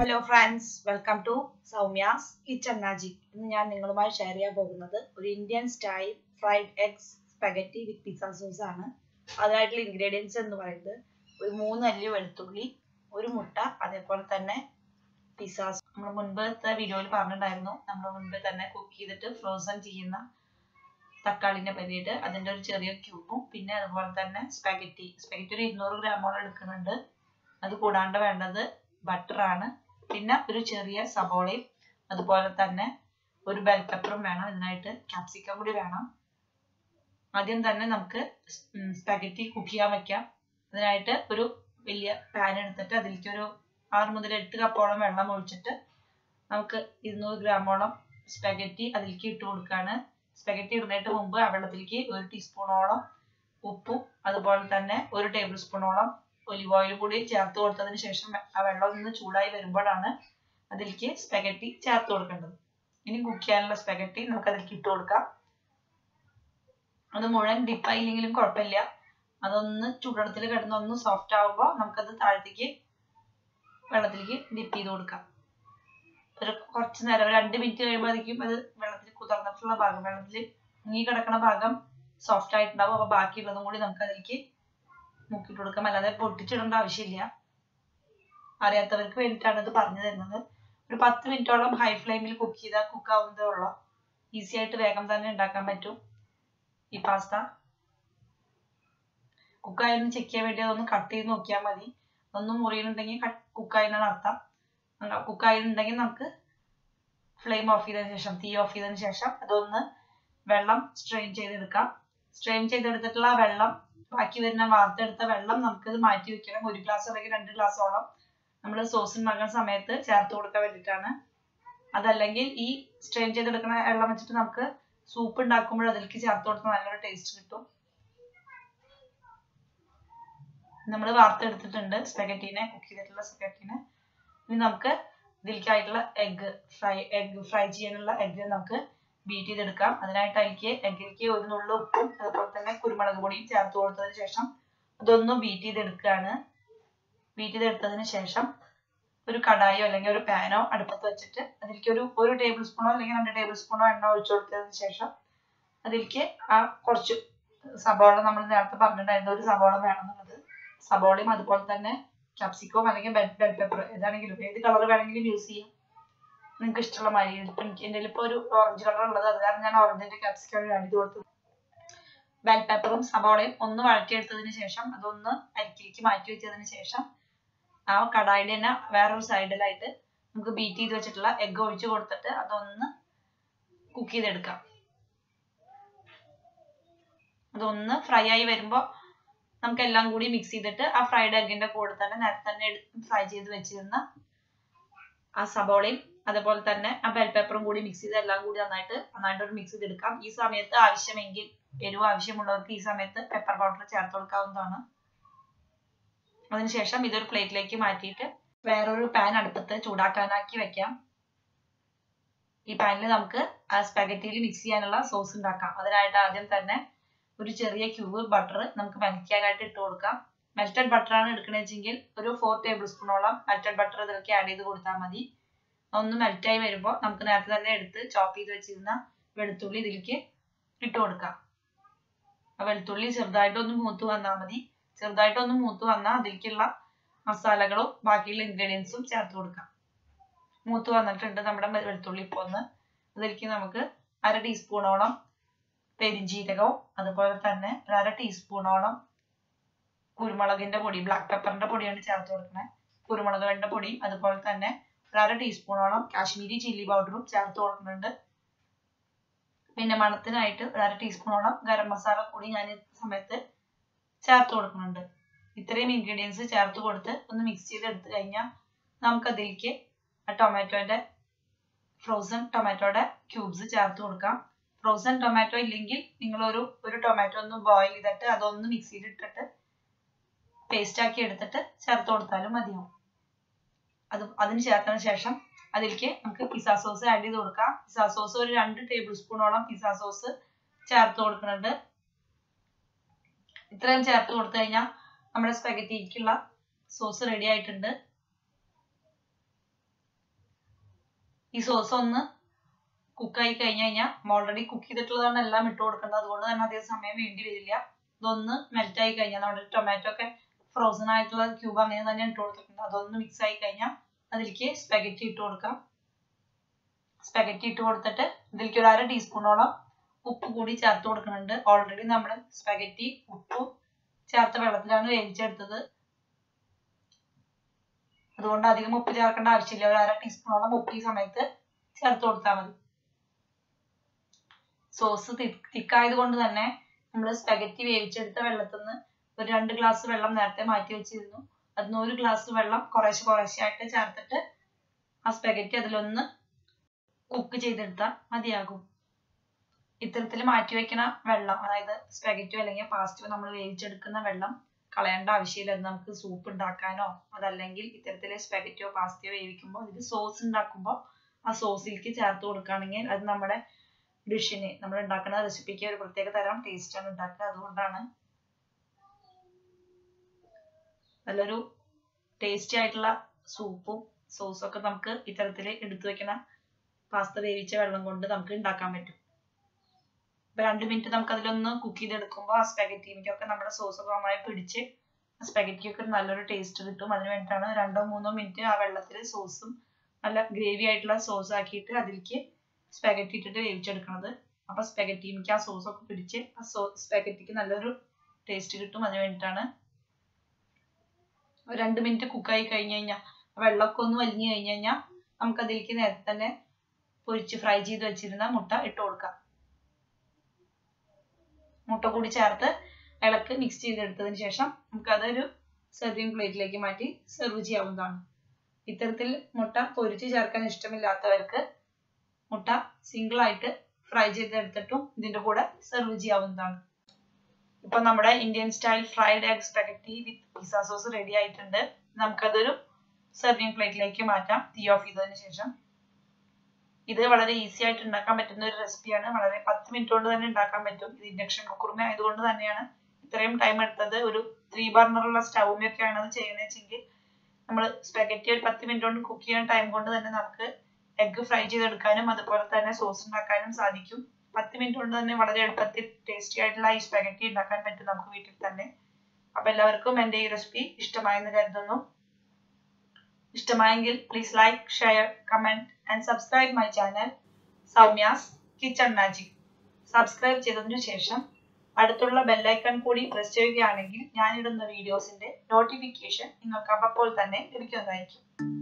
hello friends welcome to Soumya's Kitchen Magic ഇന്ന് ഞാൻ നിങ്ങളുമായി ഷെയർ ചെയ്യാൻ പോകുന്നത് ഒരു Indian style fried eggs spaghetti with pizza sauce ആണ് അതിനായിട്ടുള്ള ഇൻഗ്രീഡിയൻസ് എന്ന് പറയുന്നത് ഒരു മൂന്ന് അല്ലി വെളുത്തുള്ളി ഒരു മുട്ട അതേപോലെ തന്നെ പിസ്സ നമ്മൾ മുൻപത്തെ വീഡിയോയിൽ പറഞ്ഞിട്ടുണ്ടായിരുന്നു നമ്മൾ മുൻപ് തന്നെ കുക്ക് ചെയ്തിട്ട് ഫ്രോസൺ ചെയ്യുന്ന തക്കാളിനെ പറ്റിയിട്ട് അതിൻ്റെ ഒരു ചെറിയ ക്യൂബും പിന്നെ അതുപോലെ തന്നെ സ്പെഗറ്റി സ്പെഗറ്റി ഒരു ഇരുന്നൂറ് ഗ്രാമോളം എടുക്കുന്നുണ്ട് അത് കൂടാണ്ട് വേണ്ടത് ബട്ടറാണ് പിന്നെ ഒരു ചെറിയ സബോളയും അതുപോലെ തന്നെ ഒരു ബെൽ പെപ്പറും വേണം ഇതിനായിട്ട് ക്യാപ്സിക്കം കൂടി വേണം ആദ്യം തന്നെ നമുക്ക് സ്പാഗറ്റി കുക്ക് ചെയ്യാൻ വെക്കാം അതിനായിട്ട് ഒരു വലിയ പാൻ എടുത്തിട്ട് അതിലേക്ക് ഒരു ആറ് മുതൽ എട്ട് കപ്പോളം വെള്ളം ഒഴിച്ചിട്ട് നമുക്ക് ഇരുന്നൂറ് ഗ്രാമോളം സ്പാഗറ്റി അതിലേക്ക് ഇട്ട് കൊടുക്കുകയാണ് സ്പാഗറ്റി ഇടുന്നതിന് മുമ്പ് ആ വെള്ളത്തിലേക്ക് ഒരു ടീസ്പൂണോളം ഉപ്പും അതുപോലെ തന്നെ ഒരു ടേബിൾ സ്പൂണോളം ഒലിവ് ഓയിൽ കൂടി ചേർത്ത് കൊടുത്തതിന് ശേഷം ആ വെള്ളം ഒന്ന് ചൂടായി വരുമ്പോഴാണ് അതിലേക്ക് സ്പെഗറ്റി ചേർത്ത് കൊടുക്കേണ്ടത് ഇനി കുക്ക് ചെയ്യാനുള്ള സ്പെഗറ്റി നമുക്ക് അതിലേക്ക് ഇട്ട് കൊടുക്കാം അത് മുഴുവൻ ഡിപ്പായില്ലെങ്കിലും കുഴപ്പമില്ല അതൊന്ന് ചൂടുവെള്ളത്തിൽ കിടന്ന് ഒന്ന് സോഫ്റ്റ് ആകുമ്പോൾ നമുക്കത് താഴത്തേക്ക് വെള്ളത്തിലേക്ക് ഡിപ്പ് ചെയ്ത് കൊടുക്കാം ഒരു കുറച്ച് നേരം ഒരു രണ്ട് മിനിറ്റ് കഴിയുമ്പോഴേക്കും അത് വെള്ളത്തിൽ കുതിർന്നിട്ടുള്ള ഭാഗം വെള്ളത്തിൽ മുങ്ങി കിടക്കുന്ന ഭാഗം സോഫ്റ്റ് ആയിട്ടുണ്ടാവും അപ്പോൾ ബാക്കിയുള്ളതും കൂടി നമുക്ക് അതിലേക്ക് മുക്കിട്ട് കൊടുക്കാം അല്ലാതെ പൊട്ടിച്ചിടേണ്ട ആവശ്യമില്ല അറിയാത്തവർക്ക് വേണ്ടിയിട്ടാണ് ഇത് പറഞ്ഞു തരുന്നത് ഒരു പത്ത് മിനിറ്റോളം ഹൈ ഫ്ലെയിമിൽ കുക്ക് ചെയ്താൽ കുക്ക് ആവുന്നതേ ഉള്ളൂ ഈസി ആയിട്ട് വേഗം തന്നെ ഉണ്ടാക്കാൻ പറ്റും ഈ പാസ്ത കുക്കായെന്ന് ചെക്ക് ചെയ്യാൻ വേണ്ടി അതൊന്ന് കട്ട് ചെയ്ത് നോക്കിയാൽ മതി ഒന്നും മുറിയുന്നുണ്ടെങ്കിൽ കുക്കായെന്നാണ് അർത്ഥം കുക്കായിട്ടുണ്ടെങ്കിൽ നമുക്ക് ഫ്ലെയിം ഓഫ് ചെയ്തതിന് ശേഷം തീ ഓഫ് ചെയ്തതിന് ശേഷം അതൊന്ന് വെള്ളം സ്ട്രെയിൻ ചെയ്തെടുക്കാം സ്ട്രെയിൻ ചെയ്തെടുത്തിട്ടുള്ള വെള്ളം ബാക്കി വരുന്ന വാർത്തെടുത്ത വെള്ളം നമുക്കത് മാറ്റി വെക്കണം ഒരു ഗ്ലാസ് അല്ലെങ്കിൽ രണ്ട് ഗ്ലാസോളം നമ്മൾ സോസ് ഉണ്ടാക്കുന്ന സമയത്ത് ചേർത്ത് കൊടുക്കാൻ വേണ്ടിയിട്ടാണ് അതല്ലെങ്കിൽ ഈ സ്ട്രെയിൻ ചെയ്തെടുക്കുന്ന വെള്ളം വെച്ചിട്ട് നമുക്ക് സൂപ്പ് ഉണ്ടാക്കുമ്പോൾ അതിലേക്ക് ചേർത്ത് കൊടുത്താൽ നല്ലൊരു ടേസ്റ്റ് കിട്ടും നമ്മൾ വാർത്തെടുത്തിട്ടുണ്ട് സ്പെഗറ്റീനെ കുക്ക് ചെയ്തിട്ടുള്ള സ്പെഗറ്റീനെ ഇനി നമുക്ക് ഇതിലേക്കായിട്ടുള്ള എഗ്ഗ് ഫ്രൈ എഗ്ഗ് ഫ്രൈ ചെയ്യാനുള്ള എഗ്ഗ് നമുക്ക് ബീറ്റ് ചെയ്തെടുക്കാം അതിനായിട്ട് അതിലേക്ക് എഗ്ഗിലേക്ക് ഒരു നുള്ളു ഉപ്പും അതുപോലെ തന്നെ കുരുമുളക് പൊടിയും ചേർത്ത് കൊടുത്തതിന് ശേഷം അതൊന്നും ബീറ്റ് ചെയ്തെടുക്കുകയാണ് ബീറ്റ് ചെയ്തെടുത്തതിന് ശേഷം ഒരു കടായോ അല്ലെങ്കിൽ ഒരു പാനോ അടുപ്പത്ത് വെച്ചിട്ട് അതിലേക്ക് ഒരു ഒരു ടേബിൾ സ്പൂണോ അല്ലെങ്കിൽ രണ്ട് ടേബിൾ സ്പൂണോ എണ്ണ ഒഴിച്ചു കൊടുത്തതിന് ശേഷം അതിലേക്ക് ആ കുറച്ച് സബോള നമ്മൾ നേരത്തെ പറഞ്ഞിട്ടുണ്ടായിരുന്നു ഒരു സബോള വേണമെന്നുള്ളത് സബോളയും അതുപോലെ തന്നെ ക്യാപ്സിക്കവും അല്ലെങ്കിൽ ബെൽ ബെൽ പെപ്പർ ഏതാണെങ്കിലും ഏത് കളർ വേണമെങ്കിലും യൂസ് ചെയ്യാം നിങ്ങൾക്ക് ഇഷ്ടമുള്ള മാതിരി ഇപ്പം എനിക്ക് എൻ്റെ ഇപ്പോൾ ഒരു ഓറഞ്ച് കളർ ഉള്ളത് അത് കാരണം ഞാൻ ഓറഞ്ചിന്റെ ക്യാപ്സിക്കം ആഡ് ചെയ്ത് കൊടുത്തു ബെൽ പെപ്പറും സബോളയും ഒന്ന് വഴറ്റിയെടുത്തതിന് ശേഷം അതൊന്ന് അരിക്കിലേക്ക് മാറ്റി വെച്ചതിന് ശേഷം ആ കടായിയുടെ തന്നെ വേറൊരു സൈഡിലായിട്ട് നമുക്ക് ബീറ്റ് ചെയ്ത് വെച്ചിട്ടുള്ള എഗ്ഗ് ഒഴിച്ച് കൊടുത്തിട്ട് അതൊന്ന് കുക്ക് ചെയ്തെടുക്കാം അതൊന്ന് ഫ്രൈ ആയി വരുമ്പോൾ നമുക്ക് എല്ലാം കൂടി മിക്സ് ചെയ്തിട്ട് ആ ഫ്രൈഡ് എഗ്ഗിന്റെ കൂടെ തന്നെ നേരത്തെ തന്നെ ഫ്രൈ ചെയ്ത് വെച്ചിരുന്ന ആ സബോളയും അതുപോലെ തന്നെ ആ ബെൽ പേപ്പറും കൂടി മിക്സ് ചെയ്ത് എല്ലാം കൂടി നന്നായിട്ട് നന്നായിട്ട് ഒരു മിക്സ് ചെയ്തെടുക്കാം ഈ സമയത്ത് ആവശ്യമെങ്കിൽ എരിവ് ആവശ്യമുള്ളവർക്ക് ഈ സമയത്ത് പെപ്പർ പൗഡർ ചേർത്ത് കൊടുക്കാവുന്നതാണ് അതിനുശേഷം ഇതൊരു പ്ലേറ്റിലേക്ക് മാറ്റിയിട്ട് വേറൊരു പാൻ അടുപ്പത്ത് ചൂടാക്കാനാക്കി വെക്കാം ഈ പാനിൽ നമുക്ക് ആ സ്പാഗറ്റിയിൽ മിക്സ് ചെയ്യാനുള്ള സോസ് ഉണ്ടാക്കാം അതിനായിട്ട് ആദ്യം തന്നെ ഒരു ചെറിയ ക്യൂബ് ബട്ടർ നമുക്ക് മെൽക്കാനായിട്ട് ഇട്ട് കൊടുക്കാം മെൽറ്റഡ് ബട്ടർ ആണ് എടുക്കണമെങ്കിൽ ഒരു ഫോർ ടേബിൾ സ്പൂണോളം മെൽറ്റഡ് ബട്ടർ ഇതിലേക്ക് ആഡ് ചെയ്ത് കൊടുത്താൽ മതി ഒന്ന് മെൽറ്റായി വരുമ്പോൾ നമുക്ക് നേരത്തെ തന്നെ എടുത്ത് ചോപ്പ് ചെയ്ത് വെച്ചിരുന്ന വെളുത്തുള്ളി ഇതിലേക്ക് ഇട്ട് കൊടുക്കാം ആ വെളുത്തുള്ളി ചെറുതായിട്ടൊന്ന് മൂത്ത് വന്നാൽ മതി ചെറുതായിട്ടൊന്ന് മൂത്ത് വന്നാൽ അതിലേക്കുള്ള മസാലകളും ബാക്കിയുള്ള ഇൻഗ്രീഡിയൻസും ചേർത്ത് കൊടുക്കാം മൂത്ത് വന്നിട്ടുണ്ട് നമ്മുടെ വെളുത്തുള്ളി ഇപ്പോൾ ഒന്ന് അതിലേക്ക് നമുക്ക് അര ടീസ്പൂണോളം പെരിഞ്ജീരകവും അതുപോലെ തന്നെ ഒരു അര ടീസ്പൂണോളം കുരുമുളകിന്റെ പൊടി ബ്ലാക്ക് പെപ്പറിന്റെ പൊടിയാണ് ചേർത്ത് കൊടുക്കുന്നത് കുരുമുളകിന്റെ പൊടിയും അതുപോലെ തന്നെ ഒരു അര ടീസ്പൂണോളം കാശ്മീരി ചില്ലി പൗഡറും ചേർത്ത് കൊടുക്കുന്നുണ്ട് പിന്നെ മണത്തിനായിട്ട് ഒരു അര ടീസ്പൂണോളം ഗരം മസാല കൂടി ഞാൻ ഈ സമയത്ത് ചേർത്ത് കൊടുക്കുന്നുണ്ട് ഇത്രയും ഇൻഗ്രീഡിയൻസ് ചേർത്ത് കൊടുത്ത് ഒന്ന് മിക്സ് ചെയ്ത് എടുത്തു കഴിഞ്ഞാൽ നമുക്കതിലേക്ക് ആ ടൊമാറ്റോന്റെ ഫ്രോസൺ ടൊമാറ്റോയുടെ ക്യൂബ്സ് ചേർത്ത് കൊടുക്കാം ഫ്രോസൺ ടൊമാറ്റോ ഇല്ലെങ്കിൽ നിങ്ങൾ ഒരു ഒരു ടൊമാറ്റോ ഒന്ന് ബോയിൽ ചെയ്തിട്ട് അതൊന്ന് മിക്സിയിൽ ഇട്ടിട്ട് പേസ്റ്റ് ആക്കി എടുത്തിട്ട് ചേർത്ത് കൊടുത്താലും മതിയാവും അത് അതിന് ചേർത്തതിന് ശേഷം അതിലേക്ക് നമുക്ക് പിസ്സ സോസ് ആഡ് ചെയ്ത് കൊടുക്കാം പിസ്സ സോസ് ഒരു രണ്ട് ടേബിൾ സ്പൂണോളം പിസ്സ സോസ് ചേർത്ത് കൊടുക്കുന്നുണ്ട് ഇത്രയും ചേർത്ത് കൊടുത്തു കഴിഞ്ഞാൽ നമ്മുടെ സ്പെഗറ്റിക്കുള്ള സോസ് റെഡി ആയിട്ടുണ്ട് ഈ സോസ് ഒന്ന് കുക്കായി കഴിഞ്ഞ് കഴിഞ്ഞാൽ ഓൾറെഡി കുക്ക് ചെയ്തിട്ടുള്ളതാണ് എല്ലാം ഇട്ട് കൊടുക്കുന്നത് അതുകൊണ്ട് തന്നെ അധികം സമയം വേണ്ടി വരില്ല ഇതൊന്ന് മെൽറ്റ് ആയി കഴിഞ്ഞാൽ നമ്മുടെ ടൊമാറ്റോ ഒക്കെ ഫ്രോസൺ ആയിട്ടുള്ള ക്യൂബ് അങ്ങനെ തന്നെ ഇട്ട് കൊടുത്തിട്ടുണ്ട് അതൊന്ന് മിക്സ് ആയി കഴിഞ്ഞാൽ അതിലേക്ക് സ്പെഗറ്റി ഇട്ട് കൊടുക്കാം സ്പെഗറ്റി ഇട്ട് കൊടുത്തിട്ട് ഇതിലേക്ക് ഒരു അര ടീസ്പൂണോളം ഉപ്പ് കൂടി ചേർത്ത് കൊടുക്കുന്നുണ്ട് ഓൾറെഡി നമ്മൾ സ്പെഗറ്റി ഉപ്പും ചേർത്ത വെള്ളത്തിലാണ് വേവിച്ചെടുത്തത് അതുകൊണ്ട് അധികം ഉപ്പ് ചേർക്കേണ്ട ആവശ്യമില്ല ഒരു അര ടീസ്പൂണോളം ഉപ്പ് ഈ സമയത്ത് ചേർത്ത് കൊടുത്താൽ മതി സോസ് തിക്കായത് കൊണ്ട് തന്നെ നമ്മൾ സ്പെഗറ്റി വേവിച്ചെടുത്ത വെള്ളത്തിൽ നിന്ന് ഒരു രണ്ട് ഗ്ലാസ് വെള്ളം നേരത്തെ മാറ്റി വെച്ചിരുന്നു അതിന് ഒരു ഗ്ലാസ് വെള്ളം കുറേശ്ശെ കുറേശ്ശെ ആയിട്ട് ചേർത്തിട്ട് ആ സ്പെഗറ്റി അതിലൊന്ന് കുക്ക് ചെയ്തെടുത്താൽ മതിയാകും ഇത്തരത്തിൽ മാറ്റി വെക്കണ വെള്ളം അതായത് സ്പെഗറ്റോ അല്ലെങ്കിൽ പാസ്റ്റോ നമ്മൾ വേവിച്ചെടുക്കുന്ന വെള്ളം കളയേണ്ട ആവശ്യമില്ല അത് നമുക്ക് സൂപ്പ് ഉണ്ടാക്കാനോ അതല്ലെങ്കിൽ ഇത്തരത്തിലെ സ്പെഗറ്റോ പാസ്റ്റയോ വേവിക്കുമ്പോൾ ഇത് സോസ് ഉണ്ടാക്കുമ്പോൾ ആ സോസിലേക്ക് ചേർത്ത് കൊടുക്കുകയാണെങ്കിൽ അത് നമ്മുടെ ഡിഷിന് നമ്മൾ ഉണ്ടാക്കുന്ന റെസിപ്പിക്ക് ഒരു പ്രത്യേക തരം ടേസ്റ്റ് ആണ് ഉണ്ടാക്കുക അതുകൊണ്ടാണ് നല്ലൊരു ടേസ്റ്റി ആയിട്ടുള്ള സൂപ്പും സോസും ഒക്കെ നമുക്ക് ഇത്തരത്തിൽ എടുത്തു വെക്കണ പാസ്ത വേവിച്ച വെള്ളം കൊണ്ട് നമുക്ക് ഉണ്ടാക്കാൻ പറ്റും ഇപ്പൊ രണ്ട് മിനിറ്റ് നമുക്ക് അതിലൊന്ന് കുക്ക് ചെയ്തെടുക്കുമ്പോൾ ആ സ്പെഗറ്റീമിക്കൊക്കെ നമ്മുടെ സോസ് ഒക്കെ നന്നായി പിടിച്ച് ആ സ്പെഗറ്റിക്ക് നല്ലൊരു ടേസ്റ്റ് കിട്ടും അതിന് വേണ്ടിയിട്ടാണ് രണ്ടോ മൂന്നോ മിനിറ്റ് ആ വെള്ളത്തിൽ സോസും നല്ല ഗ്രേവി ആയിട്ടുള്ള സോസ് ആക്കിയിട്ട് അതിലേക്ക് സ്പെഗറ്റി ഇട്ടിട്ട് വേവിച്ചെടുക്കുന്നത് അപ്പൊ സ്പെഗറ്റീമിക്ക് ആ സോസ് ഒക്കെ പിടിച്ച് ആ സോ സ്പെഗറ്റിക്ക് നല്ലൊരു ടേസ്റ്റ് കിട്ടും അതിന് വേണ്ടിയിട്ടാണ് ഒരു രണ്ട് മിനിറ്റ് കുക്കായി കഴിഞ്ഞ് കഴിഞ്ഞാൽ വെള്ളമൊക്കെ ഒന്ന് വലിഞ്ഞു കഴിഞ്ഞ് കഴിഞ്ഞാൽ നമുക്ക് അതിലേക്ക് നേരത്തെ തന്നെ പൊരിച്ച് ഫ്രൈ ചെയ്ത് വെച്ചിരുന്ന മുട്ട ഇട്ട് കൊടുക്കാം മുട്ട കൂടി ചേർത്ത് ഇളക്ക് മിക്സ് ചെയ്തെടുത്തതിന് ശേഷം നമുക്ക് അതൊരു സെർവിങ് പ്ലേറ്റിലേക്ക് മാറ്റി സെർവ് ചെയ്യാവുന്നതാണ് ഇത്തരത്തിൽ മുട്ട പൊരിച്ച് ചേർക്കാൻ ഇഷ്ടമില്ലാത്തവർക്ക് മുട്ട സിംഗിൾ ആയിട്ട് ഫ്രൈ ചെയ്തെടുത്തിട്ടും ഇതിന്റെ കൂടെ സെർവ് ചെയ്യാവുന്നതാണ് ഇപ്പൊ നമ്മുടെ Indian style fried egg spaghetti with pizza sauce ready ആയിട്ടുണ്ട് നമുക്കതൊരു സെർവിങ് പ്ലേറ്റിലേക്ക് മാറ്റാം തീ ഓഫ് ചെയ്തതിന് ശേഷം ഇത് വളരെ ഈസി ആയിട്ട് ഉണ്ടാക്കാൻ പറ്റുന്ന ഒരു റെസിപ്പിയാണ് വളരെ പത്ത് മിനിറ്റ് കൊണ്ട് തന്നെ ഉണ്ടാക്കാൻ പറ്റും ഇത് ഇൻഡക്ഷൻ കുക്കറുമേ ആയതുകൊണ്ട് തന്നെയാണ് ഇത്രയും ടൈം എടുത്തത് ഒരു ത്രീ ബർണറുള്ള സ്റ്റൗമിലൊക്കെയാണ് അത് ചെയ്യണമെന്ന് വെച്ചെങ്കിൽ നമ്മൾ സ്പെഗറ്റി ഒരു പത്ത് മിനിറ്റ് കൊണ്ട് കുക്ക് ചെയ്യുന്ന ടൈം കൊണ്ട് തന്നെ നമുക്ക് എഗ്ഗ് ഫ്രൈ ചെയ്തെടുക്കാനും അതുപോലെ തന്നെ സോസ് ഉണ്ടാക്കാനും സാധിക്കും പത്ത് മിനിറ്റ് കൊണ്ട് തന്നെ വളരെ എളുപ്പത്തിൽ ടേസ്റ്റി ആയിട്ടുള്ള ഈ സ്പെഗറ്റി ഉണ്ടാക്കാൻ പറ്റും നമുക്ക് വീട്ടിൽ തന്നെ അപ്പൊ എല്ലാവർക്കും എൻ്റെ ഈ റെസിപ്പി ഇഷ്ടമായെന്ന് കരുതുന്നു ഇഷ്ടമായെങ്കിൽ please like share comment and subscribe my channel Soumya's Kitchen Magic subscribe ചെയ്തതിനു ശേഷം അടുത്തുള്ള ബെല്ലൈക്കൺ കൂടി പ്രസ് ചെയ്യുകയാണെങ്കിൽ ഞാനിടുന്ന വീഡിയോസിന്റെ നോട്ടിഫിക്കേഷൻ നിങ്ങൾക്ക് അപ്പോൾ തന്നെ ലഭിക്കുന്നതായിരിക്കും